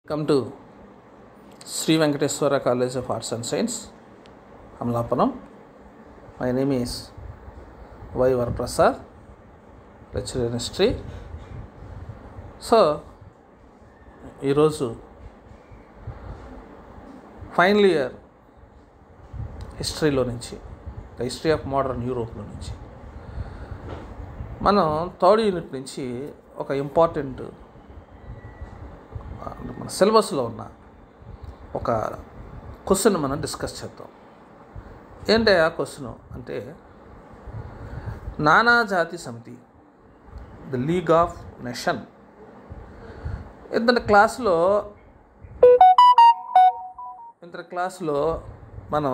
Come to Sri Venkateswara College of Arts and Science, Amlapanam. My name is Y. Prasad, lecturer in history. So ఈరోజు final year హిస్టరీలో నుంచి the history of modern యూరోప్లో నుంచి మనం third unit నుంచి ఒక important మన సిలబస్లో ఉన్న ఒక క్వశ్చన్ మనం డిస్కస్ చేద్దాం ఏంటి ఆ క్వశ్చన్ అంటే నానా జాతి సమితి ద లీగ్ ఆఫ్ నేషన్ ఇంత క్లాస్లో ఇంత క్లాస్లో మనం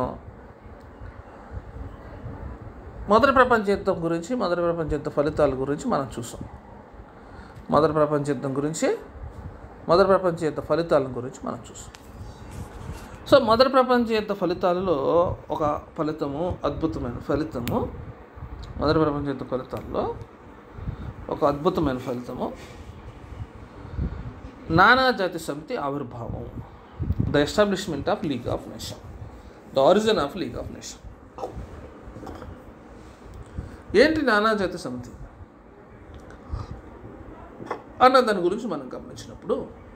మొదటి ప్రపంచ యుద్ధం గురించి మొదటి ప్రపంచ యుద్ధ ఫలితాల గురించి మనం చూసాం మొదటి ప్రపంచ యుద్ధం గురించి మొదటి ప్రపంచ యుద్ధ ఫలితాల గురించి మనం చూసాం సో మొదటి ప్రపంచ యుద్ధ ఫలితాలలో ఒక ఫలితము అద్భుతమైన ఫలితము మొదటి ప్రపంచ యుద్ధ ఫలితాల్లో ఒక అద్భుతమైన ఫలితము నానా జాతి సమితి ఆవిర్భావం the establishment of League of Nation the origin of League of Nation ఏంటి నానా జాతి సమితి అన్న దాని గురించి మనం గమనించినప్పుడు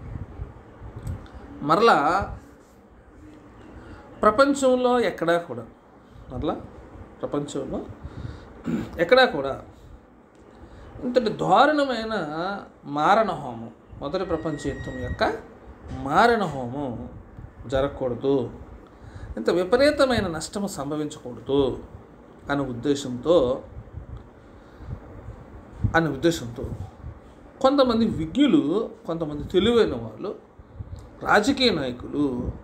మరలా ప్రపంచంలో ఎక్కడా కూడా మరలా ప్రపంచంలో ఎక్కడా కూడా ఇంతటి దారుణమైన మారణ హోమం మొదటి ప్రపంచ యుద్ధం యొక్క మారణ హోమం జరగకూడదు ఇంత విపరీతమైన నష్టము సంభవించకూడదు అనే ఉద్దేశంతో అనే ఉద్దేశంతో కొంతమంది విజ్ఞులు కొంతమంది తెలివైన వాళ్ళు రాజకీయ నాయకులు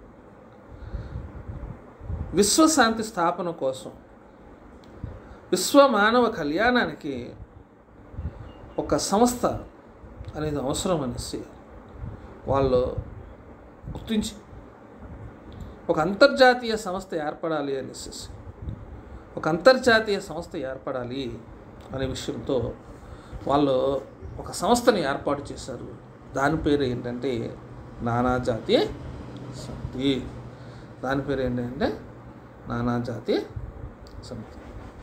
విశ్వశాంతి స్థాపన కోసం విశ్వ మానవ కళ్యాణానికి ఒక సంస్థ అనేది అవసరం అనేసి వాళ్ళు గుర్తించి ఒక అంతర్జాతీయ సంస్థ ఏర్పడాలి అనేసి ఒక అంతర్జాతీయ సంస్థ ఏర్పడాలి అనే విషయంతో వాళ్ళు ఒక సంస్థని ఏర్పాటు చేశారు దాని పేరు ఏంటంటే నానాజాతి సమితి దాని పేరు ఏంటంటే నానాజాతి సమితి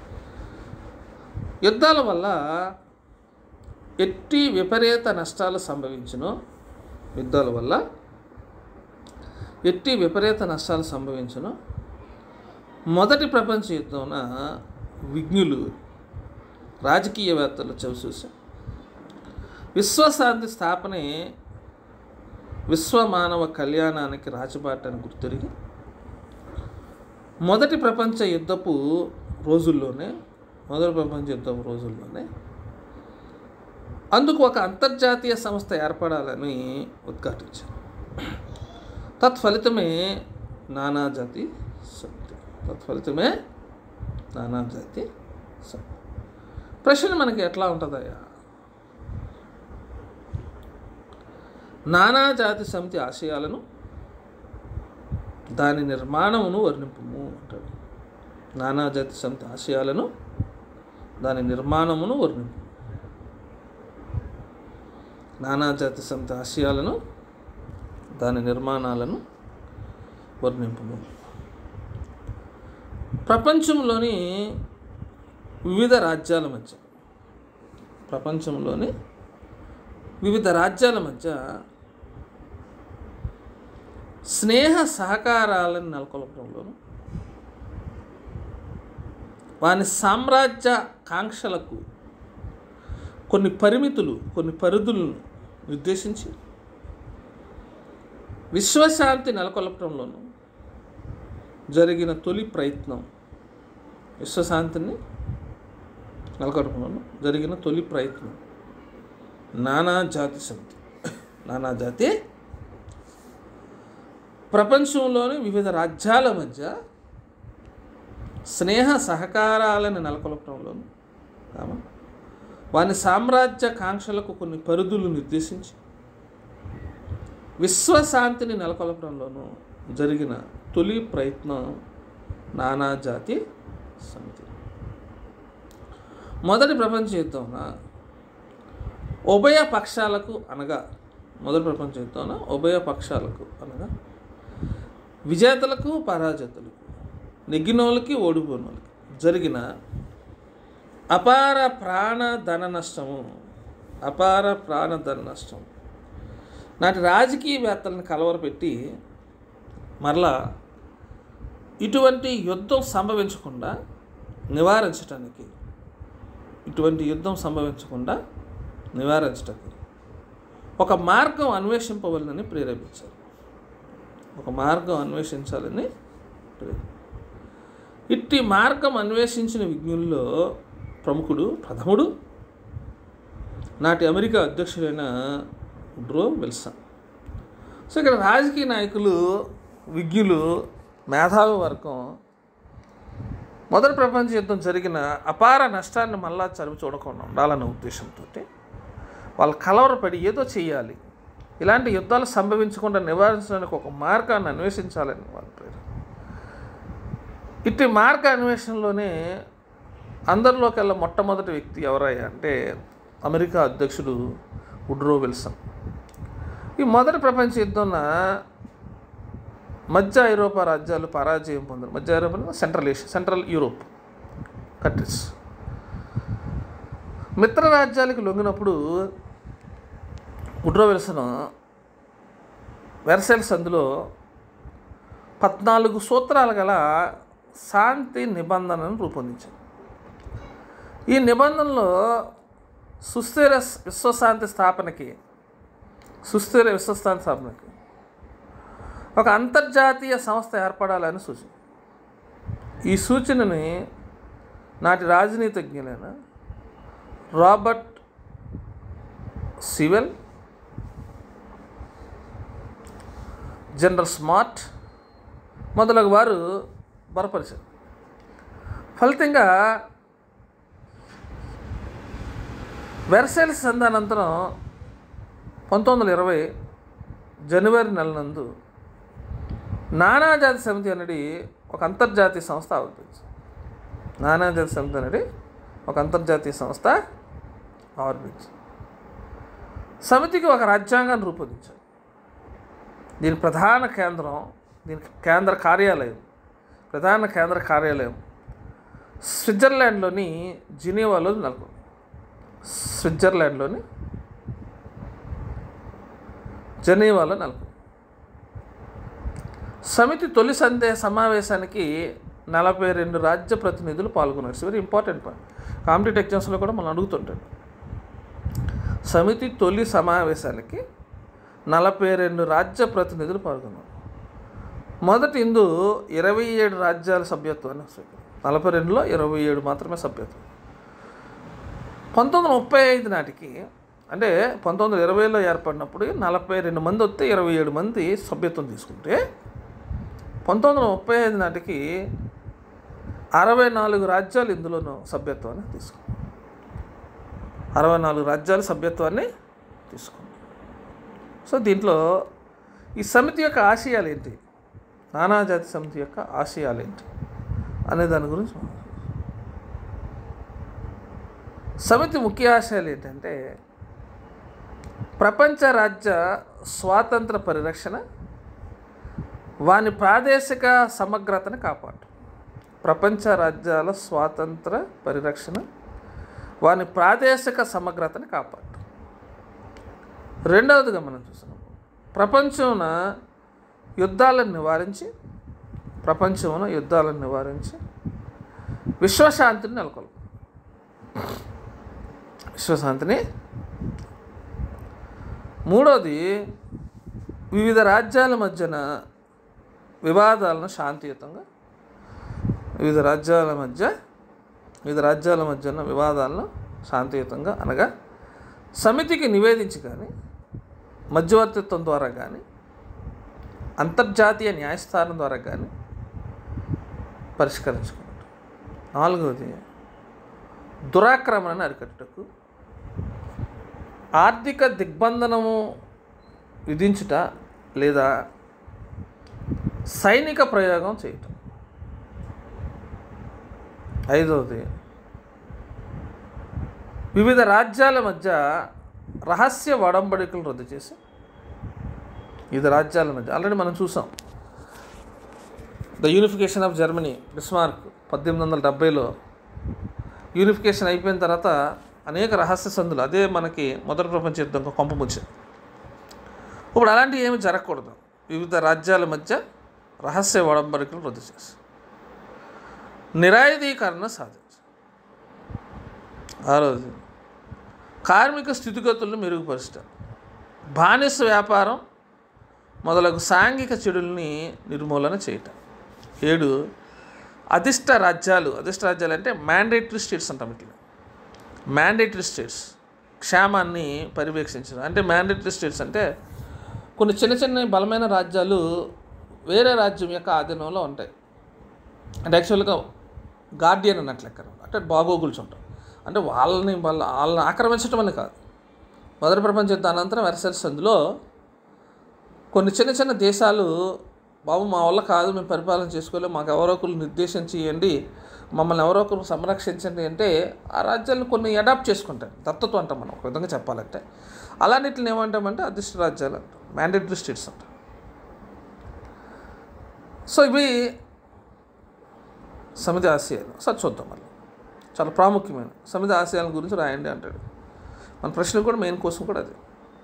యుద్ధాల వల్ల ఎట్టి విపరీత నష్టాలు సంభవించును యుద్ధాల వల్ల ఎట్టి విపరీత నష్టాలు సంభవించును మొదటి ప్రపంచ యుద్ధంన విజ్ఞులు రాజకీయవేత్తలు చవిచూసి విశ్వశాంతి స్థాపనే విశ్వ మానవ కళ్యాణానికి రాజబాటని గుర్తిరిగి మొదటి ప్రపంచ యుద్ధపు రోజుల్లోనే మొదటి ప్రపంచ యుద్ధపు రోజుల్లోనే అందుకు ఒక అంతర్జాతీయ సంస్థ ఏర్పడాలని ఉద్ఘాటించారు తత్ఫలితమే నానాజాతి సమితి తత్ఫలితమే నానాజాతి సమితి ప్రశ్న మనకి ఎట్లా ఉంటుందయ్యా నానాజాతి సమితి ఆశయాలను దాని నిర్మాణమును వర్ణింపము అంటాడు నానాజాతి సమితి ఆశయాలను దాని నిర్మాణమును వర్ణింపు నానాజాతి సమితి ఆశయాలను దాని నిర్మాణాలను వర్ణింపము ప్రపంచంలోని వివిధ రాజ్యాల మధ్య ప్రపంచంలోని వివిధ రాజ్యాల మధ్య స్నేహ సహకారాలను నెలకొల్పడంలోను వాని సామ్రాజ్య కాంక్షలకు కొన్ని పరిమితులు కొన్ని పరిధులను నిర్దేశించి విశ్వశాంతి నెలకొల్పడంలోనూ జరిగిన తొలి ప్రయత్నం విశ్వశాంతిని నెలకొల్పడంలోనూ జరిగిన తొలి ప్రయత్నం నానా జాతి సమితి నానా జాతి ప్రపంచంలోని వివిధ రాజ్యాల మధ్య స్నేహ సహకారాలను నెలకొల్పడంలోను కామా వాని సామ్రాజ్య కాంక్షలకు కొన్ని పరిధులు నిర్దేశించి విశ్వశాంతిని నెలకొల్పడంలోనూ జరిగిన తొలి ప్రయత్నం నానాజాతి సమితి మొదటి ప్రపంచ యుద్ధంన ఉభయ పక్షాలకు అనగా మొదటి ప్రపంచ యుద్ధంలో ఉభయ పక్షాలకు అనగా విజేతలకు పరాజితులకు నెగ్గినోళ్ళకి ఓడిపోయినోళ్ళకి జరిగిన అపార ప్రాణ ధన నష్టము అపార ప్రాణ ధన నష్టం నాటి రాజకీయవేత్తలను కలవరపెట్టి మరలా ఇటువంటి యుద్ధం సంభవించకుండా నివారించటానికి ఇటువంటి యుద్ధం సంభవించకుండా నివారించటానికి ఒక మార్గం అన్వేషింపవలనని ప్రేరేపించారు ఒక మార్గం అన్వేషించాలని ప్రేరే ఇట్టి మార్గం అన్వేషించిన విజ్ఞుల్లో ప్రముఖుడు ప్రథముడు నాటి అమెరికా అధ్యక్షుడైన డ్రో విల్సన్ సో ఇక్కడ రాజకీయ నాయకులు విజ్ఞులు మేధావి వర్గం మొదటి ప్రపంచ యుద్ధం జరిగిన అపార నష్టాన్ని మళ్ళా చదివి చూడకుండా ఉండాలన్న ఉద్దేశంతో వాళ్ళు కలవరపడి ఏదో చేయాలి ఇలాంటి యుద్ధాలు సంభవించకుండా నివారించడానికి ఒక మార్గాన్ని అన్వేషించాలని వాళ్ళు ప్రేరణ ఇట్టి మార్గ అన్వేషణలోనే అందరిలోకెల్లా మొట్టమొదటి వ్యక్తి ఎవరయ్యా అంటే అమెరికా అధ్యక్షుడు వుడ్రో విల్సన్ ఈ మొదటి ప్రపంచ యుద్ధంన మధ్య ఐరోపా రాజ్యాలు పరాజయం పొందారు మధ్య ఐరోపా అంటే Central Asia Central Europe countries మిత్ర రాజ్యాలకు లొంగినప్పుడు వుడ్రో విల్సన్ వెర్సెల్స్ అందులో పద్నాలుగు సూత్రాలు గల శాంతి నిబంధనను రూపొందించారు ఈ నిబంధనలో సుస్థిర విశ్వశాంతి స్థాపనకి సుస్థిర విశ్వశాంతి స్థాపనకి ఒక అంతర్జాతీయ సంస్థ ఏర్పడాలని సూచన ఈ సూచనని నాటి రాజనీతిజ్ఞులైన రాబర్ట్ సివెల్ జనరల్ స్మార్ట్ మొదలగు వారు బలపరిచారు ఫలితంగా వెర్సైల్స్ సంధానంతరం పంతొమ్మిది వందల ఇరవై జనవరి నెల నందు నానాజాతి సమితి అనేది ఒక అంతర్జాతీయ సంస్థ ఆవిర్భించింది నానాజాతి సమితి అనేది ఒక అంతర్జాతీయ సంస్థ ఆవిర్భించింది సమితికి ఒక రాజ్యాంగాన్ని రూపొందించారు దీని ప్రధాన కేంద్రం దీనికి కేంద్ర కార్యాలయం ప్రధాన కేంద్ర కార్యాలయం స్విట్జర్లాండ్లోని జినీవాలో నెలకొంది స్విట్జర్లాండ్లోని జనీవాలో నెలకొంది సమితి తొలి సందే సమావేశానికి నలభై రెండు రాజ్య ప్రతినిధులు పాల్గొన్నారు it's very important point competitive ఎగ్జామ్స్లో కూడా మనం అడుగుతుంటాడు సమితి తొలి సమావేశానికి నలభై రెండు రాజ్య ప్రతినిధులు పాల్గొన్నారు మొదటి ఇందు ఇరవై ఏడు రాజ్యాల సభ్యత్వాన్ని స్వీకరించారు నలభై రెండులో ఇరవై ఏడు మాత్రమే సభ్యత్వం పంతొమ్మిది వందల ముప్పై ఐదు నాటికి అంటే పంతొమ్మిది వందల ఇరవైలో ఏర్పడినప్పుడు నలభై రెండు మంది వస్తే ఇరవై ఏడు మంది సభ్యత్వం తీసుకుంటే పంతొమ్మిది వందల ముప్పై ఐదు నాటికి అరవై నాలుగు రాజ్యాలు ఇందులోనూ సభ్యత్వాన్ని తీసుకున్నాయి అరవై నాలుగు రాజ్యాల సభ్యత్వాన్ని తీసుకున్నాయి సో దీంట్లో ఈ సమితి యొక్క ఆశయాలు ఏంటి నానాజాతి సమితి యొక్క ఆశయాలు ఏంటి అనే దాని గురించి మనం సమితి ముఖ్య ఆశయాలు ఏంటంటే ప్రపంచ రాజ్య స్వాతంత్ర పరిరక్షణ వాని ప్రాదేశిక సమగ్రతను కాపాడు ప్రపంచ రాజ్యాల స్వాతంత్ర పరిరక్షణ వాని ప్రాదేశిక సమగ్రతను కాపాడు రెండవదిగా మనం చూస్తున్నాం ప్రపంచంన యుద్ధాలను నివారించి ప్రపంచంలో యుద్ధాలను నివారించి విశ్వశాంతిని నెలకొల్పు విశ్వశాంతిని మూడోది వివిధ రాజ్యాల మధ్యన వివాదాలను శాంతియుతంగా వివిధ రాజ్యాల మధ్య వివిధ రాజ్యాల మధ్యన వివాదాలను శాంతియుతంగా అనగా సమితికి నివేదించి కానీ మధ్యవర్తిత్వం ద్వారా కానీ అంతర్జాతీయ న్యాయస్థానం ద్వారా కానీ పరిష్కరించుకున్నట్టు నాలుగవది దురాక్రమణను అరికట్టుటకు ఆర్థిక దిగ్బంధనము విధించుట లేదా సైనిక ప్రయోగం చేయటం ఐదవది వివిధ రాజ్యాల మధ్య రహస్య వడంబడికలు రద్దు చేసి ఇది రాజ్యాల మధ్య ఆల్రెడీ మనం చూసాం the unification of Germany Bismarck పద్దెనిమిది వందల డెబ్బైలో యూనిఫికేషన్ అయిపోయిన తర్వాత అనేక రహస్య సందులు అదే మనకి మొదటి ప్రపంచ యుద్ధం కొంపముచ్చింది ఇప్పుడు అలాంటివి ఏమి జరగకూడదు వివిధ రాజ్యాల మధ్య రహస్య ఒడంబడికలు రద్దు చేసి నిరాయుధీకరణ సాధించు ఆ రోజు కార్మిక స్థితిగతులను మెరుగుపరుస్తారు బానిస వ్యాపారం మొదలగు సాంఘిక చెడుల్ని నిర్మూలన చేయటం ఏడు అధిష్ట రాజ్యాలు అధిష్ట రాజ్యాలు అంటే మ్యాండేటరీ స్టేట్స్ అంటాం ఇట్లా మ్యాండేటరీ స్టేట్స్ క్షేమాన్ని పర్యవేక్షించడం అంటే మ్యాండేటరీ స్టేట్స్ అంటే కొన్ని చిన్న చిన్న బలమైన రాజ్యాలు వేరే రాజ్యం యొక్క ఆధీనంలో ఉంటాయి అంటే యాక్చువల్గా గార్డియన్ అన్నట్లు లెక్క అంటే బాగోగుల్స్ ఉంటాం అంటే వాళ్ళని వాళ్ళ వాళ్ళని ఆక్రమించడం అని కాదు మొదటి ప్రపంచ యుద్ధం అనంతరం వెరసల్స్ అందులో కొన్ని చిన్న చిన్న దేశాలు బాబు మా వల్ల కాదు మేము పరిపాలన చేసుకోలేము మాకు ఎవరో ఒకరు నిర్దేశించి ఇవ్వండి మమ్మల్ని ఎవరో ఒకరు సంరక్షించండి అంటే ఆ రాజ్యాలను కొన్ని అడాప్ట్ చేసుకుంటాయి దత్తత్వం అంటాం మనం ఒక విధంగా చెప్పాలంటే అలాంటిని ఏమంటామంటే అదృష్ట రాజ్యాలు అంటాం మ్యాండేటరీ స్టేట్స్ అంటాం సో ఇవి సమితి ఆశయాలు సార్ చూద్దాం మళ్ళీ చాలా ప్రాముఖ్యమైన సమితి ఆశయాల గురించి రాయండి అంటాడు మన ప్రశ్న కూడా మెయిన్ కోసం కూడా అది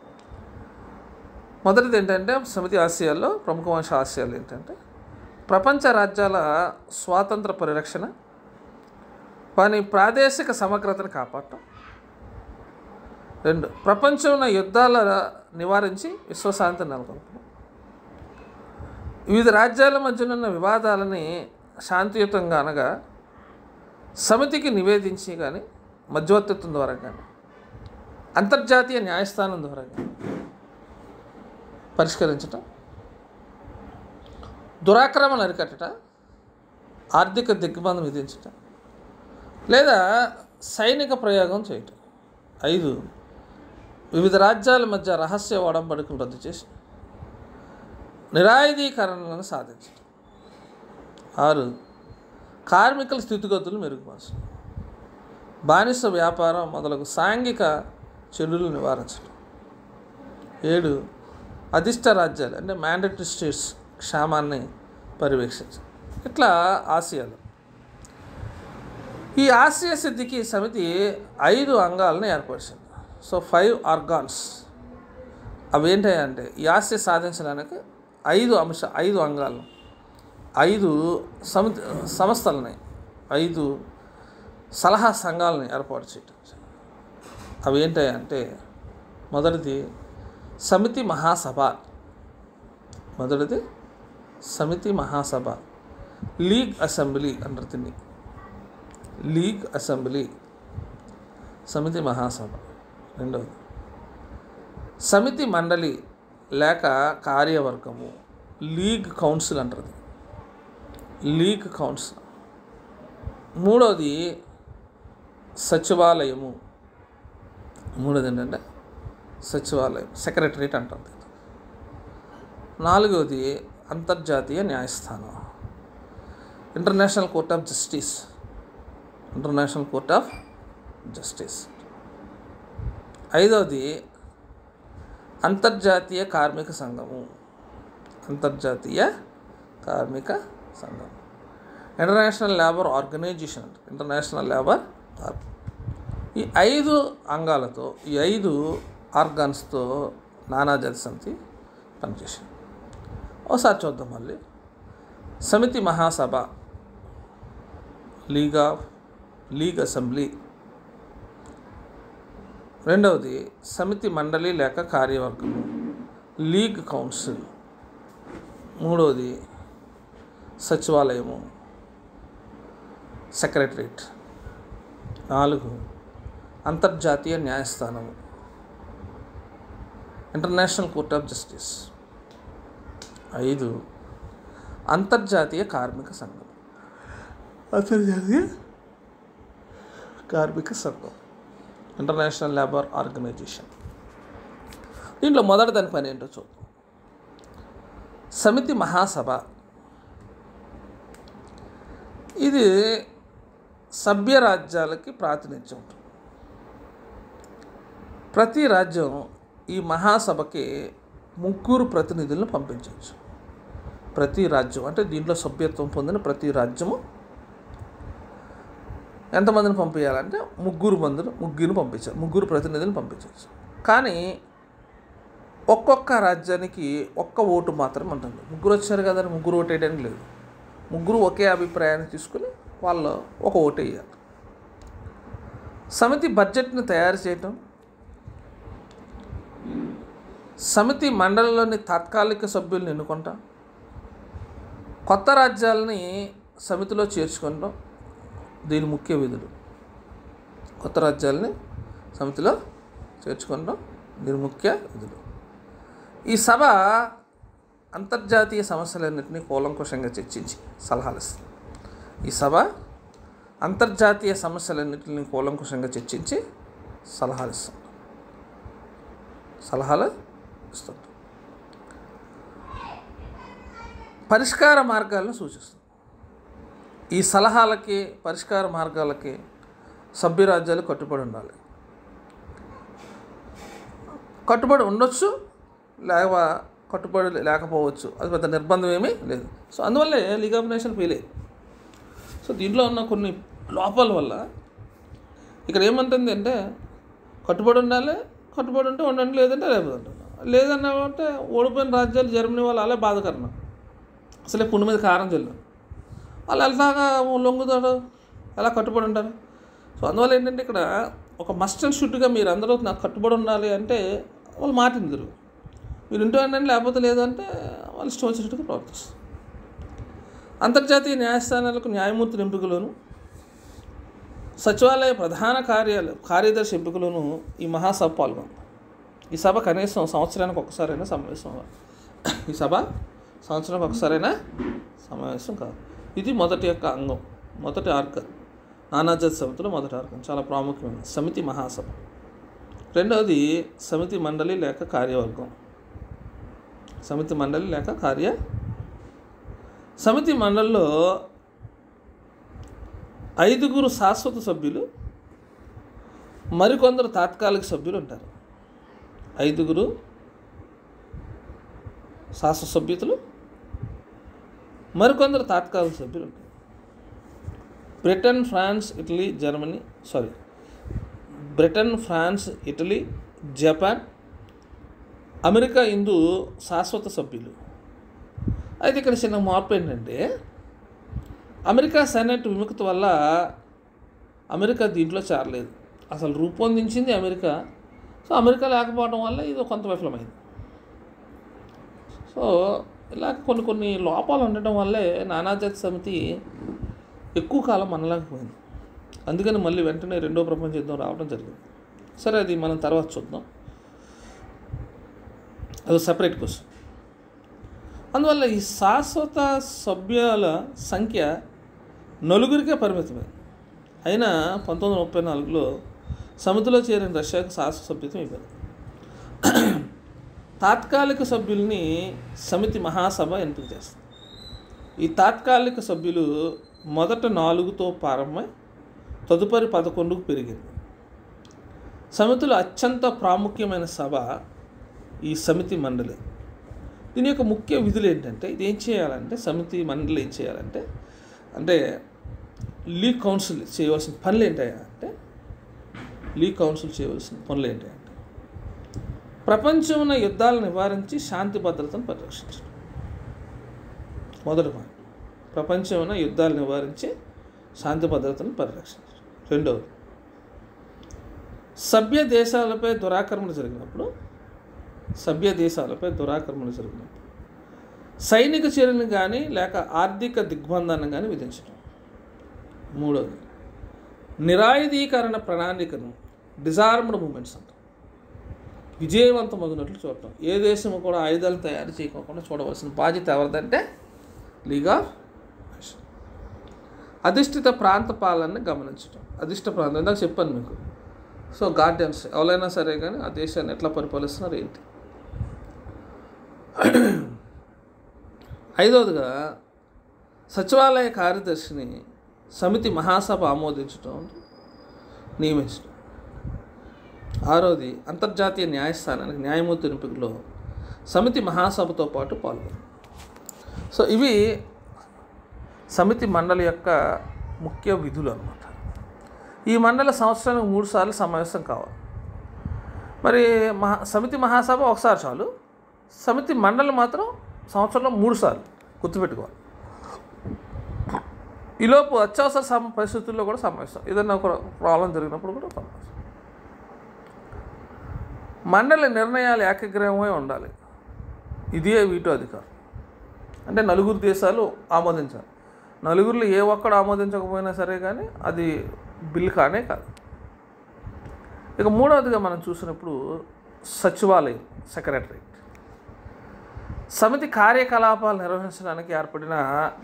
మొదటిది ఏంటంటే సమితి ఆశయాల్లో ప్రముఖ వంశ ఆశయాలు ఏంటంటే ప్రపంచ రాజ్యాల స్వాతంత్ర పరిరక్షణ వాని ప్రాదేశిక సమగ్రతను కాపాడటం రెండు ప్రపంచంలో యుద్ధాల నివారించి విశ్వశాంతిని నెలకొల్పడం వివిధ రాజ్యాల మధ్య ఉన్న వివాదాలని శాంతియుతంగా అనగా సమితికి నివేదించి కానీ మధ్యవర్తిత్వం ద్వారా కానీ అంతర్జాతీయ న్యాయస్థానం ద్వారా కానీ పరిష్కరించటం దురాక్రమణ అరికట్టట ఆర్థిక దిగ్బంధం విధించటం లేదా సైనిక ప్రయోగం చేయటం ఐదు వివిధ రాజ్యాల మధ్య రహస్య ఒడంబడికలు రద్దు చేసి నిరాయుధీకరణలను సాధించడం ఆరు కార్మికుల స్థితిగతులు మెరుగుపరచడం బానిస వ్యాపారం మొదలగు సాంఘిక చెడులు నివారించడం ఏడు అధిష్ట రాజ్యాలు అంటే మ్యాండేటరీ స్టేట్స్ క్షేమాన్ని పర్యవేక్షించడం ఇట్లా ఆసియాలు ఈ ఆసియా సిద్ధికి సమితి ఐదు అంగాలను ఏర్పరిచింది సో ఫైవ్ ఆర్గాన్స్ అవి ఏంటంటే ఈ ఆసియా సాధించడానికి ఐదు అంశ ఐదు అంగాలు ఐదు సమితి సంస్థలని ఐదు సలహా సంఘాలని ఏర్పాటు చేయటం అవి ఏంటంటే మొదటిది సమితి మహాసభ మొదటిది సమితి మహాసభ లీగ్ అసెంబ్లీ అంటారు దీన్ని లీగ్ అసెంబ్లీ సమితి మహాసభ రెండవది సమితి మండలి లేక కార్యవర్గము లీగ్ కౌన్సిల్ అంటారు లీగ్ కౌన్సిల్ మూడవది సచివాలయము మూడోది ఏంటంటే సచివాలయం సెక్రటరేట్ అంటారు దీన్ని. నాలుగవది అంతర్జాతీయ న్యాయస్థానం International Court of Justice International Court of Justice ఐదవది అంతర్జాతీయ కార్మిక సంఘము అంతర్జాతీయ కార్మిక సంఘం International Labour Organisation International Labour ఆర్గ ఈ ఐదు అంగాలతో ఈ ఐదు ఆర్గాన్స్తో నానాజాతి సమితి పనిచేసింది ఒకసారి చూద్దాం మళ్ళీ సమితి మహాసభ లీగ్ ఆఫ్ లీగ్ అసెంబ్లీ రెండవది సమితి మండలి లేక కార్యవర్గము లీగ్ కౌన్సిల్ మూడవది సచివాలయము సెక్రటరేట్ నాలుగు అంతర్జాతీయ న్యాయస్థానము ఇంటర్నేషనల్ కోర్ట్ ఆఫ్ జస్టిస్ ఐదు అంతర్జాతీయ కార్మిక సంఘం అంతర్జాతీయ కార్మిక సంఘం ఇంటర్నేషనల్ లేబర్ ఆర్గనైజేషన్ దీంట్లో మొదటి దాని పని ఏంటో చూద్దాం సమితి మహాసభ ఇది సభ్య రాజ్యాలకి ప్రాతినిధ్యం ఉంటుంది ప్రతి రాజ్యం ఈ మహాసభకి ముగ్గురు ప్రతినిధులను పంపించవచ్చు ప్రతి రాజ్యం అంటే దీంట్లో సభ్యత్వం పొందిన ప్రతి రాజ్యము ఎంతమందిని పంపించాలంటే ముగ్గురు మందిని ముగ్గురిని పంపించాలి ముగ్గురు ప్రతినిధులను పంపించవచ్చు కానీ ఒక్కొక్క రాజ్యానికి ఒక్క ఓటు మాత్రం ఉంటుంది ముగ్గురు వచ్చారు కదా అని ముగ్గురు ఓటు వేయడానికి లేదు ముగ్గురు ఒకే అభిప్రాయాన్ని తీసుకుని వాళ్ళు ఒక ఓటు వేయాలి సమితి బడ్జెట్ని తయారు చేయటం సమితి మండలిలోని తాత్కాలిక సభ్యులను ఎన్నుకుంటాం కొత్త రాజ్యాలని సమితిలో చేర్చుకుంటాం దీని ముఖ్య విధులు కొత్త రాజ్యాలని సమితిలో చేర్చుకుంటాం దీని ముఖ్య విధులు ఈ సభ అంతర్జాతీయ సమస్యలన్నింటినీ కూలంకుషంగా చర్చించి సలహాలు ఇస్తుంది ఈ సభ అంతర్జాతీయ సమస్యలన్నింటినీ కూలంకుషంగా చర్చించి సలహాలు ఇస్తుంది సలహాలు ఇస్తుంది పరిష్కార మార్గాలను సూచిస్తుంది ఈ సలహాలకి పరిష్కార మార్గాలకి సభ్య రాజ్యాలు కట్టుబడి ఉండాలి కట్టుబడి ఉండొచ్చు లేక కట్టుబడి లేకపోవచ్చు అది పెద్ద నిర్బంధం ఏమీ లేదు సో అందువల్లే లీగ్ ఆఫ్ నేషన్ ఫెయిల్ అయ్యింది సో దీంట్లో ఉన్న కొన్ని లోపాల వల్ల ఇక్కడ ఏమంటుంది అంటే కట్టుబడి ఉండాలి కట్టుబడి ఉంటే ఉండండి లేదంటే లేదంటే లేదన్నా అంటే ఓడిపోయిన రాజ్యాలు జర్మనీ వాళ్ళు అలా బాధకరణం అసలే పుండు మీద కారం చల్లు వాళ్ళు ఎలాగా లొంగుతాడు ఎలా కట్టుబడి ఉంటారు సో అందువల్ల ఏంటంటే ఇక్కడ ఒక మస్ట్ అండ్ షుడ్గా మీరు అందరూ నాకు కట్టుబడి ఉండాలి అంటే వాళ్ళు మాటిందరు మీరు ఇంటూ ఉండండి లేకపోతే లేదంటే వాళ్ళు ఇష్టం వచ్చినట్టుగా ప్రవర్తిస్తారు అంతర్జాతీయ న్యాయస్థానాలకు న్యాయమూర్తుల ఎంపికలోను సచివాలయ ప్రధాన కార్యాలయ కార్యదర్శి ఎంపికలోను ఈ మహాసభ పాల్గొంది ఈ సభ కనీసం సంవత్సరానికి ఒకసారైనా సమావేశం అవ్వాలి ఈ సభ సంవత్సరానికి ఒకసారైనా సమావేశం కాదు ఇది మొదటి యొక్క అంగం మొదటి ఆర్గన్ నానాజాతి సమితిలో మొదటి ఆర్గన్ చాలా ప్రాముఖ్యమైనది సమితి మహాసభ రెండవది సమితి మండలి లేక కార్యవర్గం సమితి మండలి లేక కార్య సమితి మండలిలో ఐదుగురు శాశ్వత సభ్యులు మరికొందరు తాత్కాలిక సభ్యులు ఉంటారు ఐదుగురు శాశ్వత సభ్యులు మరికొందరు తాత్కాలిక సభ్యులు ఉంటారు Britain France Italy Germany sorry Britain France Italy Japan America ఇందు శాశ్వత సభ్యులు అయితే ఇక్కడ చిన్న మార్పు ఏంటంటే అమెరికా సెనెట్ విముక్తి వల్ల అమెరికా దీంట్లో చేరలేదు అసలు రూపొందించింది అమెరికా సో అమెరికా లేకపోవడం వల్ల ఇది కొంత విఫలమైంది సో ఇలా కొన్ని కొన్ని లోపాలు ఉండటం వల్లే నానాజాతి సమితి ఎక్కువ కాలం మనలేకపోయింది అందుకని మళ్ళీ వెంటనే రెండో ప్రపంచ యుద్ధం రావడం జరిగింది సరే అది మనం తర్వాత చూద్దాం అది సపరేట్ క్వశ్చన్ అందువల్ల ఈ శాశ్వత సభ్యుల సంఖ్య నలుగురికే పరిమితమైంది అయినా పంతొమ్మిది వందల ముప్పై నాలుగులో సమితిలో చేరిన రష్యాకు శాశ్వత సభ్యత్వం ఇవ్వదు తాత్కాలిక సభ్యుల్ని సమితి మహాసభ ఎంపిక చేస్తుంది ఈ తాత్కాలిక సభ్యులు మొదట నాలుగుతో ప్రారంభమై తదుపరి పదకొండుకు పెరిగింది సమితిలో అత్యంత ప్రాముఖ్యమైన సభ ఈ సమితి మండలి దీని యొక్క ముఖ్య విధులు ఏంటంటే ఇది ఏం చేయాలంటే సమితి మండలి ఏం చేయాలంటే అంటే లీగ్ కౌన్సిల్ చేయవలసిన పనులు ఏంటయ్యా అంటే లీగ్ కౌన్సిల్ చేయవలసిన పనులు ఏంటంటే ప్రపంచమున యుద్ధాలను నివారించి శాంతి భద్రతను పరిరక్షించడం మొదటి పాయింట్ ప్రపంచమున యుద్ధాలు నివారించి శాంతి భద్రతను పరిరక్షించడం రెండవది సభ్య దేశాలపై దురాక్రమణ జరిగినప్పుడు సభ్య దేశాలపై దురాక్రమణ జరిగినప్పుడు సైనిక చర్యను కానీ లేక ఆర్థిక దిగ్బంధాన్ని కానీ విధించడం మూడవది నిరాయుధీకరణ ప్రణాళికను డిజార్మ్డ్ మూమెంట్స్ అంటాం విజయవంతమగినట్లు చూడటం ఏ దేశము కూడా ఆయుధాలు తయారు చేయకోకుండా చూడవలసిన బాధ్యత ఎవరిదంటే లీగ్ ఆఫ్ నేషన్ అధిష్ఠిత ప్రాంత పాలనని గమనించడం అధిష్ట ప్రాంతం ఇందాక చెప్పాను మీకు సో గార్డియన్స్ ఎవరైనా సరే కానీ ఆ దేశాన్ని ఎట్లా పరిపాలిస్తున్నారు ఏంటి ఐదవదిగా సచివాలయ కార్యదర్శిని సమితి మహాసభ ఆమోదించడం నియమించడం ఆరోది అంతర్జాతీయ న్యాయస్థానానికి న్యాయమూర్తి ఎంపికలో సమితి మహాసభతో పాటు పాల్గొను సో ఇవి సమితి మండలి యొక్క ముఖ్య విధులు అన్నమాట ఈ మండలి సంవత్సరానికి మూడు సార్లు సమావేశం కావాలి మరి మహా సమితి మహాసభ ఒకసారి చాలు సమితి మండలి మాత్రం సంవత్సరంలో మూడు సార్లు గుర్తుపెట్టుకోవాలి ఈలోపు అత్యవసర సమ పరిస్థితుల్లో కూడా సమావేశం ఏదైనా ఒక ప్రాబ్లం జరిగినప్పుడు కూడా సమావేశం మండలి నిర్ణయాలు ఏకగ్రీవమై ఉండాలి ఇదే వీటో అధికారం అంటే నలుగురు దేశాలు ఆమోదించాలి నలుగురిలో ఏ ఒక్కడు ఆమోదించకపోయినా సరే కానీ అది బిల్ కానే కాదు ఇక మూడవదిగా మనం చూసినప్పుడు సచివాలయం సెక్రటరీ సమితి కార్యకలాపాలు నిర్వహించడానికి ఏర్పడిన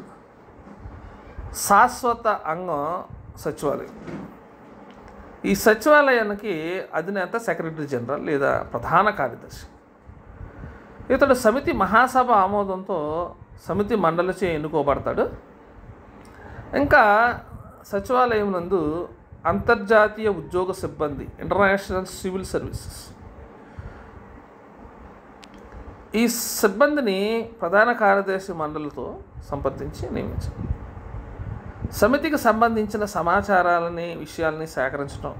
శాశ్వత అంగం సచివాలయం ఈ సచివాలయానికి అధినేత సెక్రటరీ జనరల్ లేదా ప్రధాన కార్యదర్శి ఇతడు సమితి మహాసభ ఆమోదంతో సమితి మండలిచే ఎన్నుకోబడతాడు ఇంకా సచివాలయం నందు అంతర్జాతీయ ఉద్యోగ సిబ్బంది ఇంటర్నేషనల్ సివిల్ సర్వీసెస్ ఈ సిబ్బందిని ప్రధాన కార్యదర్శి మండలితో సంప్రదించి నియమించారు సమితికి సంబంధించిన సమాచారాలని విషయాలని సేకరించడం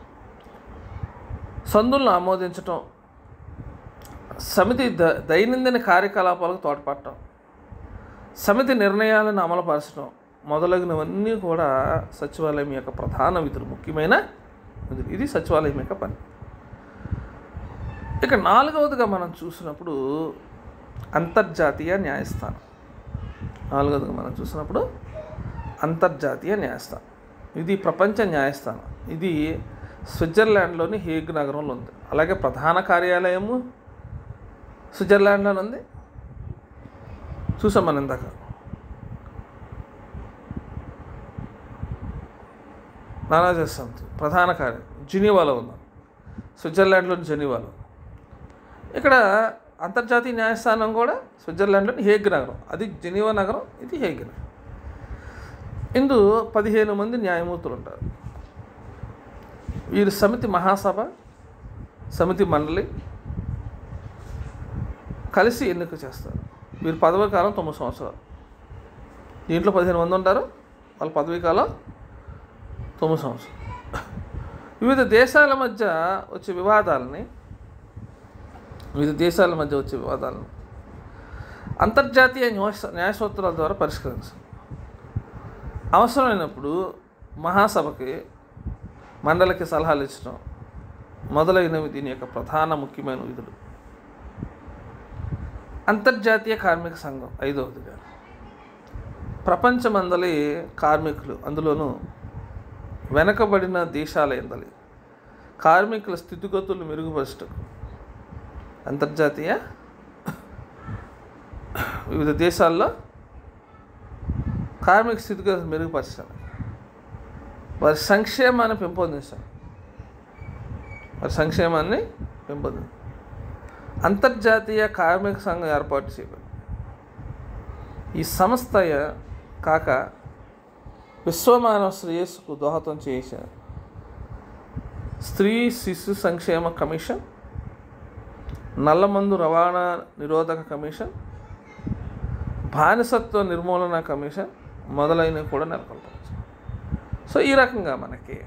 సందులను ఆమోదించటం సమితి ద దైనందిన కార్యకలాపాలకు తోడ్పడటం సమితి నిర్ణయాలను అమలుపరచడం మొదలగునవన్నీ కూడా సచివాలయం యొక్క ప్రధాన విధులు ముఖ్యమైన విధులు ఇది సచివాలయం యొక్క పని ఇక నాలుగవదిగా మనం చూసినప్పుడు అంతర్జాతీయ న్యాయస్థానం నాలుగవదిగా మనం చూసినప్పుడు అంతర్జాతీయ న్యాయస్థానం ఇది ప్రపంచ న్యాయస్థానం ఇది స్విట్జర్లాండ్లోని హేగ్ నగరంలో ఉంది అలాగే ప్రధాన కార్యాలయము స్విట్జర్లాండ్లో ఉంది చూసాం మనం ఇందాక నానాజీ సంస్థ ప్రధాన కార్యం జెనీవాలో ఉన్నాం స్విట్జర్లాండ్లోని జెనీవాలో ఇక్కడ అంతర్జాతీయ న్యాయస్థానం కూడా స్విట్జర్లాండ్లోని హేగ్ నగరం అది జెనీవా నగరం ఇది హేగ్ నగరం ఇందు పదిహేను మంది న్యాయమూర్తులు ఉంటారు వీరు సమితి మహాసభ సమితి మండలి కలిసి ఎన్నిక చేస్తారు వీరు పదవి కాలం తొమ్మిది సంవత్సరాలు దీంట్లో పదిహేను మంది ఉంటారు వాళ్ళ పదవీ కాలం తొమ్మిది సంవత్సరాలు వివిధ దేశాల మధ్య వచ్చే వివాదాలని వివిధ దేశాల మధ్య వచ్చే వివాదాలను అంతర్జాతీయ న్యాయ న్యాయ సూత్రాల ద్వారా పరిష్కరించాలి అవసరమైనప్పుడు మహాసభకి మండలికి సలహాలు ఇచ్చడం మొదలైనవి దీని యొక్క ప్రధాన ముఖ్యమైన విధులు అంతర్జాతీయ కార్మిక సంఘం ఐదవదిగా ప్రపంచమందలి కార్మికులు అందులోనూ వెనకబడిన దేశాల ఎందలి కార్మికుల స్థితిగతులు మెరుగుపరచటం అంతర్జాతీయ వివిధ దేశాల్లో కార్మిక స్థితిగతులు మెరుగుపరచడం వారి సంక్షేమాన్ని పెంపొందించడం వారి సంక్షేమాన్ని పెంపొందించడం అంతర్జాతీయ కార్మిక సంఘం ఏర్పాటు చేయబడింది ఈ సంస్థ కాక విశ్వమానవ శ్రేయస్సుకు దోహదం చేసిన స్త్రీ శిశు సంక్షేమ కమిషన్ నల్లమందు రవాణా నిరోధక కమిషన్ బానిసత్వ నిర్మూలన కమిషన్ మొదలైనవి కూడా నెలకొల్పవచ్చు సో ఈ రకంగా మనకి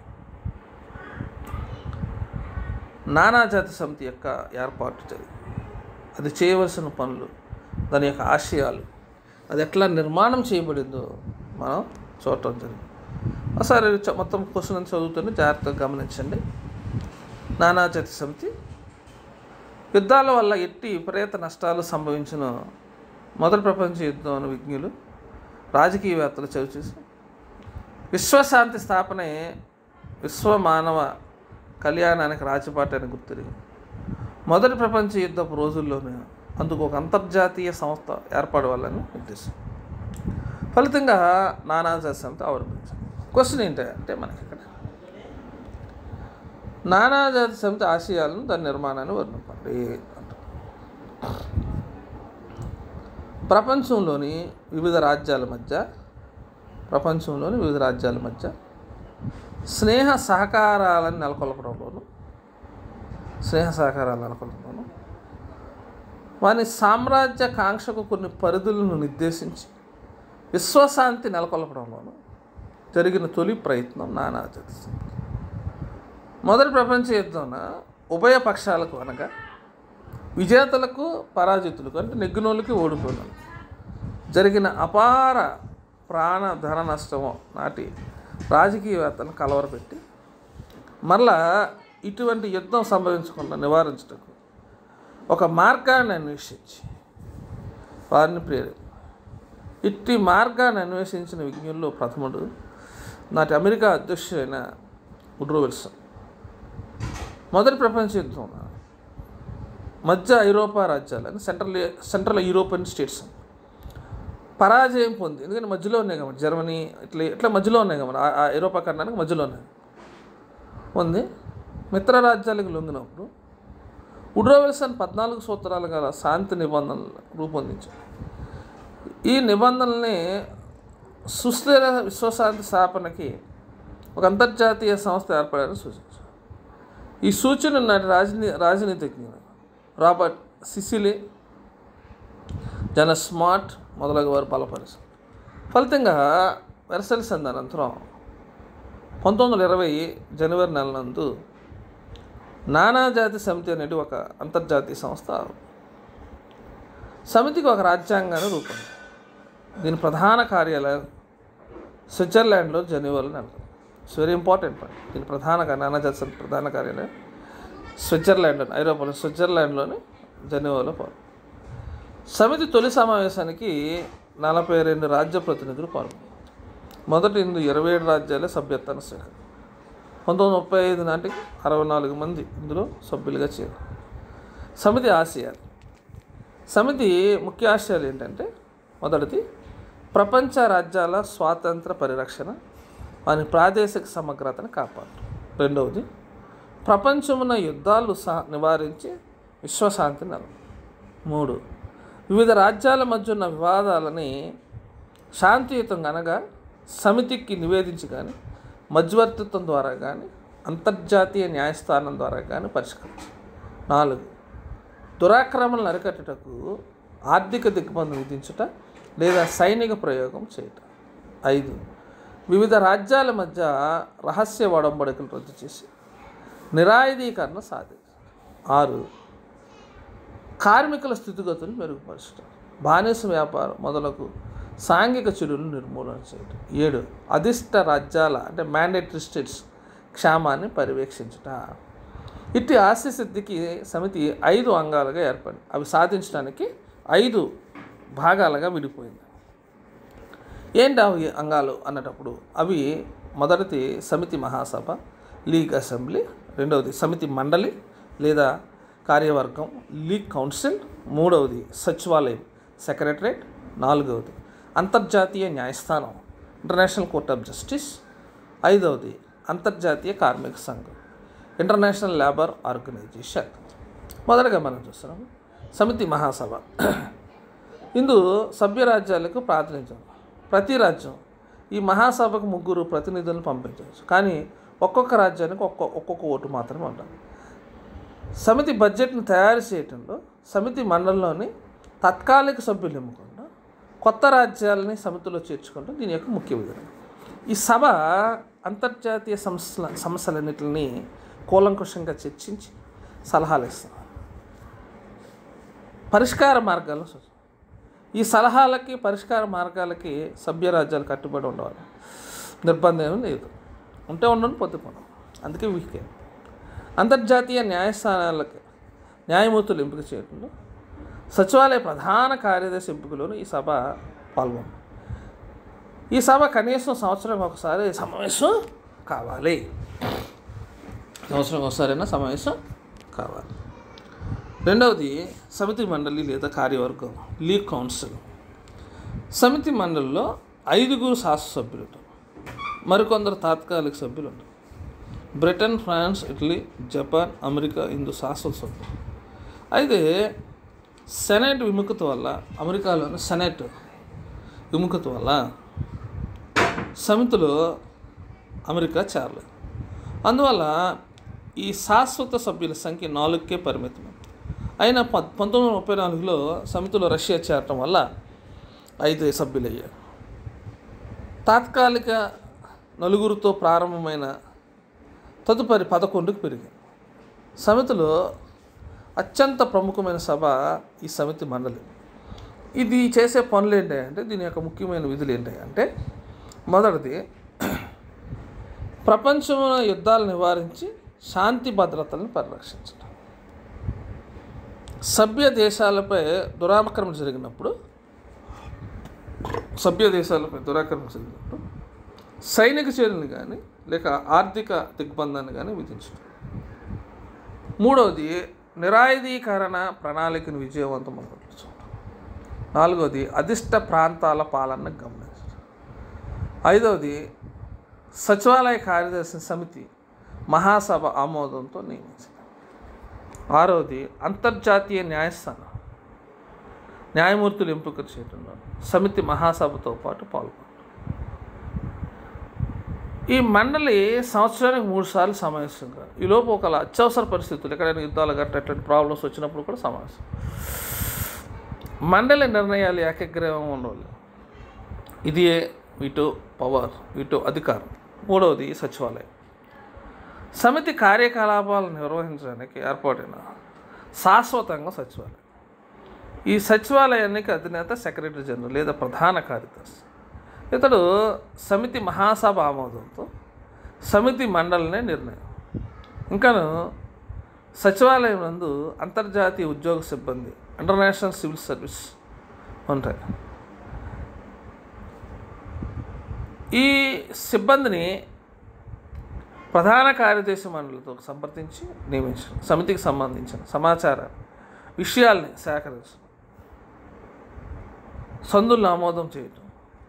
నానాజాతి సమితి యొక్క ఏర్పాటు జరిగింది అది చేయవలసిన పనులు దాని యొక్క ఆశయాలు అది ఎట్లా నిర్మాణం చేయబడిందో మనం చూడటం జరిగింది ఒకసారి చ- మొత్తం క్వశ్చన్ చదువుతుంది జాగ్రత్తగా గమనించండి నానాజాతి సమితి యుద్ధాల వల్ల ఎట్టి విపరీత నష్టాలు సంభవించిన మొదటి ప్రపంచ యుద్ధం అని విజ్ఞులు రాజకీయవేత్తలు చవిచూసి విశ్వశాంతి స్థాపనే విశ్వ మానవ కళ్యాణానికి రాజపాట అని గుర్తిరిగి మొదటి ప్రపంచ యుద్ధపు రోజుల్లోనే అందుకు ఒక అంతర్జాతీయ సంస్థ ఏర్పడవాలని ఉద్దేశం ఫలితంగా నానాజాతి సంస్థ అవలంబించారు క్వశ్చన్ ఏంటంటే మనకి ఇక్కడ నానాజాతి సమితి ఆశయాలను దాని నిర్మాణాన్ని వర్ణింపండి అంటారు ప్రపంచంలోని వివిధ రాజ్యాల మధ్య ప్రపంచంలోని వివిధ రాజ్యాల మధ్య స్నేహ సహకారాలను నెలకొల్పడంలోను స్నేహ సహకారాలు నెలకొల్పడంలోను వాని సామ్రాజ్య కాంక్షకు కొన్ని పరిధులను నిర్దేశించి విశ్వశాంతి నెలకొల్పడంలోనూ జరిగిన తొలి ప్రయత్నం నానాజాతి సమితి మొదటి ప్రపంచ యుద్ధంలో ఉభయ పక్షాలకు అనగా విజేతలకు పరాజితులకు అంటే నెగ్గినోళ్ళకి ఓడిపోయిన జరిగిన అపార ప్రాణ ధన నష్టము నాటి రాజకీయవేత్తలను కలవరపెట్టి మరలా ఇటువంటి యుద్ధం సంభవించకుండా నివారించటకు ఒక మార్గాన్ని అన్వేషించి వారిని ప్రేరేపి ఇట్టి మార్గాన్ని అన్వేషించిన విజ్ఞుల్లో ప్రథముడు నాటి అమెరికా అధ్యక్షుడైన వుడ్రో విల్సన్ మొదటి ప్రపంచ యుద్ధంలో మధ్య ఐరోపా రాజ్యాలని సెంట్రల్ సెంట్రల్ యూరోపియన్ స్టేట్స్ పరాజయం పొంది ఎందుకంటే మధ్యలో ఉన్నాయి కాబట్టి జర్మనీ ఇట్లా ఇట్లా మధ్యలో ఉన్నాయి కాబట్టి ఆ- ఆ ఐరోపా ఖండానికి మధ్యలో ఉన్నాయి ఉంది మిత్ర రాజ్యాలకు లొంగినప్పుడు వుడ్రో విల్సన్ పద్నాలుగు సూత్రాలు గల శాంతి నిబంధనలు రూపొందించారు ఈ నిబంధనల్ని సుస్థిర విశ్వశాంతి స్థాపనకి ఒక అంతర్జాతీయ సంస్థ ఏర్పడాలని సూచించారు ఈ సూచన నాటి రాజనీ రాజనీతిజ్ఞులు రాబర్ట్ సిసిలి జన స్మార్ట్ మొదలగు వారు బలపరిచారు ఫలితంగా వెరసల్ సంధి అనంతరం పంతొమ్మిది వందల ఇరవై జనవరి నెల నందు నానాజాతి సమితి అనేది ఒక అంతర్జాతీయ సంస్థ సమితికి ఒక రాజ్యాంగాన్ని రూపొంది దీని ప్రధాన కార్యాలయం స్విట్జర్లాండ్లో జెనీవాలో నెలకొంది ఇట్స్ వెరీ ఇంపార్టెంట్ పాయింట్ దీని ప్రధాన కా- నానాజాతి సమితి ప్రధాన కార్యాలయం స్విట్జర్లాండ్ ఐరోపాలో స్విట్జర్లాండ్లోని జెనీవాలో పాల్గొంది సమితి తొలి సమావేశానికి నలభై రెండు రాజ్య ప్రతినిధులు పాల్గొన్నారు మొదటి ఇందు ఇరవై ఏడు రాజ్యాలే సభ్యత్వాన్ని స్వీకారం పంతొమ్మిది వందల ముప్పై ఐదు నాటికి అరవై నాలుగు మంది ఇందులో సభ్యులుగా చేరారు సమితి ఆశయాలు సమితి ముఖ్య ఆశయాలు ఏంటంటే మొదటిది ప్రపంచ రాజ్యాల స్వాతంత్ర పరిరక్షణ వాని ప్రాదేశిక సమగ్రతను కాపాడు రెండవది ప్రపంచమున యుద్ధాలు సహ నివారించి విశ్వశాంతిని నెల మూడు వివిధ రాజ్యాల మధ్య ఉన్న వివాదాలని శాంతియుతంగా అనగా సమితికి నివేదించి కానీ మధ్యవర్తిత్వం ద్వారా కానీ అంతర్జాతీయ న్యాయస్థానం ద్వారా కానీ పరిష్కరించారు నాలుగు దురాక్రమణలు అరికట్టుటకు ఆర్థిక దిగ్బంధం విధించుట లేదా సైనిక ప్రయోగం చేయటం ఐదు వివిధ రాజ్యాల మధ్య రహస్య ఒడంబడికలు రద్దు చేసి నిరాయుధీకరణ సాధించారు ఆరు కార్మికుల స్థితిగతులు మెరుగుపరచడం బానిస వ్యాపారం మొదలగు సాంఘిక చెడులు నిర్మూలన చేయడం ఏడు అధిష్ట రాజ్యాల అంటే మ్యాండేటరీ స్టేట్స్ క్షేమాన్ని పర్యవేక్షించుట ఇట్టి ఆస్తి సిద్ధికి సమితి ఐదు అంగాలుగా ఏర్పడింది అవి సాధించడానికి ఐదు భాగాలుగా విడిపోయింది ఏంటి అవి అంగాలు అన్నటప్పుడు అవి మొదటిది సమితి మహాసభ లీగ్ అసెంబ్లీ రెండవది సమితి మండలి లేదా కార్యవర్గం లీగ్ కౌన్సిల్ మూడవది సచివాలయం సెక్రటరేట్ నాలుగవది అంతర్జాతీయ న్యాయస్థానం ఇంటర్నేషనల్ కోర్ట్ ఆఫ్ జస్టిస్ ఐదవది అంతర్జాతీయ కార్మిక సంఘం ఇంటర్నేషనల్ లేబర్ ఆర్గనైజేషన్ మొదటగా మనం చూస్తున్నాం సమితి మహాసభ ఇందు సభ్య రాజ్యాలకు ప్రాతినిధ్యం ప్రతి రాజ్యం ఈ మహాసభకు ముగ్గురు ప్రతినిధులను పంపించవచ్చు కానీ ఒక్కొక్క రాజ్యానికి ఒక్క ఒక్కొక్క ఓటు మాత్రమే ఉంటుంది సమితి బడ్జెట్ను తయారు చేయటంలో సమితి మండలిలోని తాత్కాలిక సభ్యులు ఎన్నుకుండా కొత్త రాజ్యాలని సమితిలో చేర్చుకుంటూ దీని యొక్క ముఖ్య విధానం ఈ సభ అంతర్జాతీయ సమస్యల సమస్యలన్నింటినీ కూలంకుషంగా చర్చించి సలహాలు ఇస్తాం పరిష్కార మార్గాలను సూచన ఈ సలహాలకి పరిష్కార మార్గాలకి సభ్య రాజ్యాలు కట్టుబడి ఉండవాలి నిర్బంధం ఏమీ లేదు ఉంటే ఉండను పొద్దుపోవడం అందుకే వీకే అంతర్జాతీయ న్యాయస్థానాలకి న్యాయమూర్తులు ఎంపిక చేయడంలో సచివాలయ ప్రధాన కార్యదర్శి ఎంపికలోను ఈ సభ పాల్గొంది ఈ సభ కనీసం సంవత్సరం ఒకసారి సమావేశం కావాలి సంవత్సరం ఒకసారైనా సమావేశం కావాలి రెండవది సమితి మండలి లేదా కార్యవర్గం లీగ్ కౌన్సిల్ సమితి మండలిలో ఐదుగురు శాసన సభ్యులు ఉంటారు మరికొందరు తాత్కాలిక సభ్యులు ఉంటారు Britain France Italy Japan America ఇందు శాసన సభ్యులు అయితే సెనెట్ విముఖత వల్ల అమెరికాలోని సెనెట్ విముఖత వల్ల సమితిలో అమెరికా చేరలేదు అందువల్ల ఈ శాశ్వత సభ్యుల సంఖ్య నాలుగుకే పరిమితం అయినా ప పంతొమ్మిది వందల ముప్పై నాలుగులో సమితిలో రష్యా చేరటం వల్ల ఐదు సభ్యులు అయ్యారు తాత్కాలిక నలుగురితో ప్రారంభమైన తదుపరి పదకొండుకు పెరిగింది సమితిలో అత్యంత ప్రముఖమైన సభ ఈ సమితి మండలి ఇది చేసే పనులు ఏంటంటే దీని యొక్క ముఖ్యమైన విధులు ఏంటంటే మొదటిది ప్రపంచంలో యుద్ధాలు నివారించి శాంతి భద్రతలను పరిరక్షించడం సభ్య దేశాలపై దురాక్రమణ జరిగినప్పుడు సభ్య దేశాలపై దురాక్రమణ జరిగినప్పుడు సైనిక చర్యలు కానీ లేక ఆర్థిక దిగ్బంధాన్ని కానీ విధించడం మూడవది నిరాయుధీకరణ ప్రణాళికను విజయవంతం అనుకుంటున్నాం నాలుగవది అధిష్ట ప్రాంతాల పాలన గమనించడం ఐదవది సచివాలయ కార్యదర్శి సమితి మహాసభ ఆమోదంతో నియమించడం ఆరవది అంతర్జాతీయ న్యాయస్థానం న్యాయమూర్తులు ఎంపిక చేయడంలో సమితి మహాసభతో పాటు పాల్గొంటారు ఈ మండలి సంవత్సరానికి మూడు సార్లు సమావేశంగా ఈలోపు ఒక అత్యవసర పరిస్థితులు ఎక్కడైనా యుద్ధాలు గట్ట అట్లాంటి ప్రాబ్లమ్స్ వచ్చినప్పుడు కూడా సమావేశం మండలి నిర్ణయాలు ఏకగ్రీవం ఉండవాలి ఇది వీటో పవర్ వీటో అధికారం మూడవది సచివాలయం సమితి కార్యకలాపాలను నిర్వహించడానికి ఏర్పాటైన శాశ్వతంగా సచివాలయం ఈ సచివాలయానికి అధినేత సెక్రటరీ జనరల్ లేదా ప్రధాన కార్యదర్శి ఇతడు సమితి మహాసభ ఆమోదంతో సమితి మండలినే నిర్ణయం ఇంకాను సచివాలయం నందు అంతర్జాతీయ ఉద్యోగ సిబ్బంది ఇంటర్నేషనల్ సివిల్ సర్వీస్ ఉంటాయి ఈ సిబ్బందిని ప్రధాన కార్యదర్శి మండలితో సంప్రదించి నియమించడం సమితికి సంబంధించిన సమాచార విషయాల్ని సేకరించడం సందులను ఆమోదం చేయటం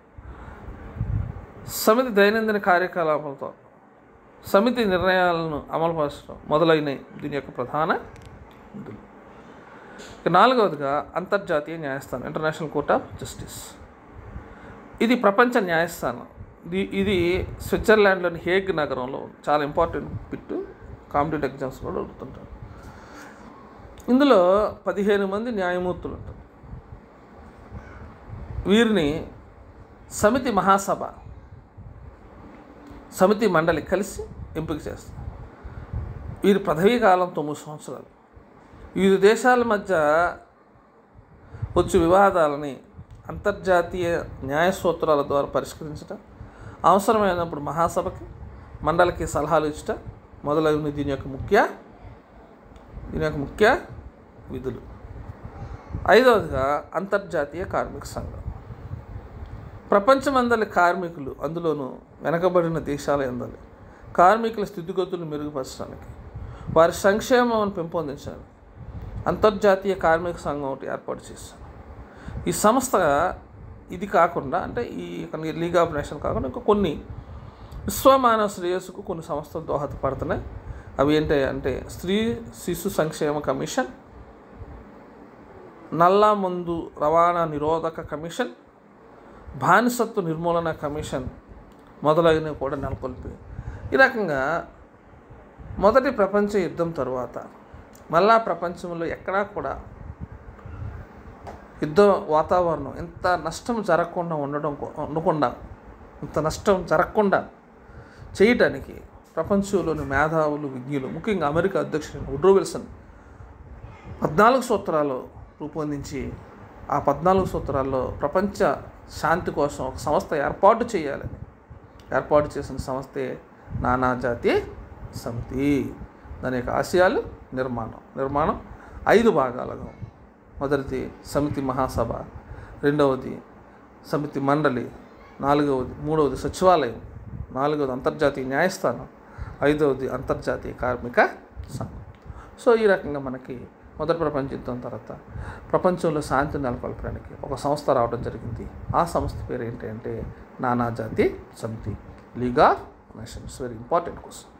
సమితి దైనందిన కార్యకలాపాలతో సమితి నిర్ణయాలను అమలుపరచడం మొదలైనవి దీని యొక్క ప్రధాన విధులు ఇక నాలుగవదిగా అంతర్జాతీయ న్యాయస్థానం ఇంటర్నేషనల్ కోర్ట్ ఆఫ్ జస్టిస్ ఇది ప్రపంచ న్యాయస్థానం ఇది ఇది స్విట్జర్లాండ్లోని హేగ్ నగరంలో ఉంది. చాలా ఇంపార్టెంట్ బిట్ కాంపిటేటివ్ ఎగ్జామ్స్ కూడా అడుగుతుంటారు ఇందులో పదిహేను మంది న్యాయమూర్తులు ఉంటారు వీరిని సమితి మహాసభ సమితి మండలి కలిసి ఎంపిక చేస్తారు వీరి పదవీ కాలం తొమ్మిది సంవత్సరాలు వివిధ దేశాల మధ్య వచ్చు వివాదాలని అంతర్జాతీయ న్యాయ సూత్రాల ద్వారా పరిష్కరించడం అవసరమైనప్పుడు మహాసభకి మండలికి సలహాలు ఇచ్చట మొదలైన దీని యొక్క ముఖ్య దీని యొక్క ముఖ్య విధులు ఐదవదిగా అంతర్జాతీయ కార్మిక సంఘం ప్రపంచమందలి కార్మికులు అందులోనూ వెనకబడిన దేశాల ఎందలి కార్మికుల స్థితిగతులను మెరుగుపరచడానికి వారి సంక్షేమాన్ని పెంపొందించడానికి అంతర్జాతీయ కార్మిక సంఘం ఒకటి ఏర్పాటు చేశారు ఈ సంస్థ ఇది కాకుండా అంటే ఈ లీగ్ ఆఫ్ నేషన్ కాకుండా ఇంకా కొన్ని విశ్వమానవ శ్రేయస్సుకు కొన్ని సంస్థలు దోహదపడుతున్నాయి అవి ఏంటి అంటే స్త్రీ శిశు సంక్షేమ కమిషన్ నల్ల మందు రవాణా నిరోధక కమిషన్ బానిసత్వ నిర్మూలన కమిషన్ మొదలైనవి కూడా నెలకొల్పి ఈ రకంగా మొదటి ప్రపంచ యుద్ధం తరువాత మళ్ళా ప్రపంచంలో ఎక్కడా కూడా యుద్ధ వాతావరణం ఇంత నష్టం జరగకుండా ఉండడం కో- ఉండకుండా ఇంత నష్టం జరగకుండా చేయటానికి ప్రపంచంలోని మేధావులు విజ్ఞులు ముఖ్యంగా అమెరికా అధ్యక్షుడు వుడ్రో విల్సన్ పద్నాలుగు సూత్రాలు రూపొందించి ఆ పద్నాలుగు సూత్రాల్లో ప్రపంచ శాంతి కోసం ఒక సంస్థ ఏర్పాటు చేయాలని ఏర్పాటు చేసిన సంస్థే నానాజాతి సమితి దాని యొక్క ఆశయాలు నిర్మాణం నిర్మాణం ఐదు భాగాలుగా ఉంది. మొదటిది సమితి మహాసభ రెండవది సమితి మండలి నాలుగవది మూడవది సచివాలయం నాలుగవది అంతర్జాతీయ న్యాయస్థానం ఐదవది అంతర్జాతీయ కార్మిక సంఘం సో ఈ రకంగా మనకి మొదటి ప్రపంచ యుద్ధం తర్వాత ప్రపంచంలో శాంతి నెలకొల్పడానికి ఒక సంస్థ రావడం జరిగింది ఆ సంస్థ పేరు ఏంటంటే నానాజాతి సమితి League of Nations very important question